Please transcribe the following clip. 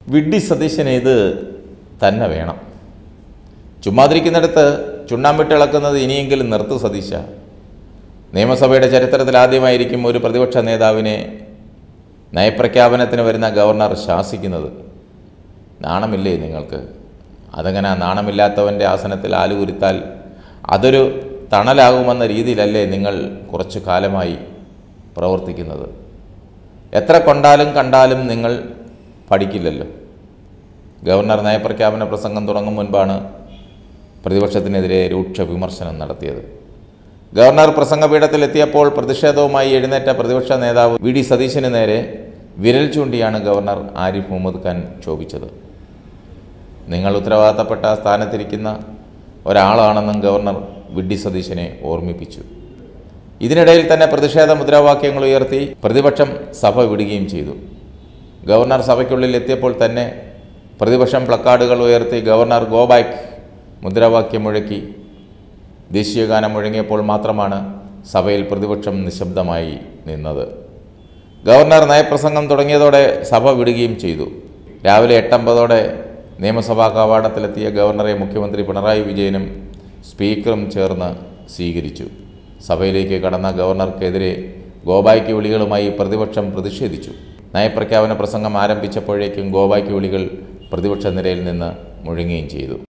വിഡ്ഢി സതീശന് ഇത് തന്നെ വേണം ചുമ്മാതിരിക്കുന്നിടത്ത് ചുണ്ണാമ്പിട്ടിളക്കുന്നത് ഇനിയെങ്കിലും നിർത്തു സതീശ നിയമസഭയുടെ ചരിത്രത്തിൽ ആദ്യമായിരിക്കും ഒരു പ്രതിപക്ഷ നേതാവിനെ നയപ്രഖ്യാപനത്തിന് വരുന്ന ഗവർണർ ശാസിക്കുന്നത് നാണമില്ലേ നിങ്ങൾക്ക് അതങ്ങനെ നാണമില്ലാത്തവൻ്റെ ആസനത്തിൽ ആലുകുരുത്താൽ അതൊരു തണലാകുമെന്ന രീതിയിലല്ലേ നിങ്ങൾ കുറച്ചു കാലമായി പ്രവർത്തിക്കുന്നത് എത്ര കൊണ്ടാലും കണ്ടാലും നിങ്ങൾ പഠിക്കില്ലല്ലോ ഗവർണർ നയപ്രഖ്യാപന പ്രസംഗം തുടങ്ങും മുൻപാണ് പ്രതിപക്ഷത്തിനെതിരെ രൂക്ഷ വിമർശനം നടത്തിയത് ഗവർണർ പ്രസംഗപീഠത്തിൽ എത്തിയപ്പോൾ പ്രതിഷേധവുമായി എഴുന്നേറ്റ പ്രതിപക്ഷ നേതാവ് വി ഡി സതീശന് നേരെ വിരൽ ചൂണ്ടിയാണ് ഗവർണർ ആരിഫ് മുഹമ്മദ് ഖാൻ ചോദിച്ചത് നിങ്ങൾ ഉത്തരവാദിത്തപ്പെട്ട സ്ഥാനത്തിരിക്കുന്ന ഒരാളാണെന്നും ഗവർണർ വി ഡി സതീശനെ ഓർമ്മിപ്പിച്ചു ഇതിനിടയിൽ തന്നെ പ്രതിഷേധ മുദ്രാവാക്യങ്ങൾ ഉയർത്തി പ്രതിപക്ഷം സഭ വിടുകയും ചെയ്തു ഗവർണർ സഭയ്ക്കുള്ളിൽ എത്തിയപ്പോൾ തന്നെ പ്രതിപക്ഷം പ്ലക്കാർഡുകൾ ഉയർത്തി ഗവർണർ ഗോ ബാക്ക് മുദ്രാവാക്യം മുഴക്കി ദേശീയഗാനം മുഴങ്ങിയപ്പോൾ മാത്രമാണ് സഭയിൽ പ്രതിപക്ഷം നിശബ്ദമായി നിന്നത് ഗവർണർ നയപ്രസംഗം തുടങ്ങിയതോടെ സഭ വിടുകയും ചെയ്തു രാവിലെ എട്ടമ്പതോടെ നിയമസഭാ കവാടത്തിലെത്തിയ ഗവർണറെ മുഖ്യമന്ത്രി പിണറായി വിജയനും സ്പീക്കറും ചേർന്ന് സ്വീകരിച്ചു സഭയിലേക്ക് കടന്ന ഗവർണർക്കെതിരെ ഗോബായ്ക്ക് വിളികളുമായി പ്രതിപക്ഷം പ്രതിഷേധിച്ചു നയപ്രഖ്യാപന പ്രസംഗം ആരംഭിച്ചപ്പോഴേക്കും ഗോബായ്ക്ക് വിളികൾ പ്രതിപക്ഷ നിരയിൽ നിന്ന് മുഴങ്ങുകയും ചെയ്തു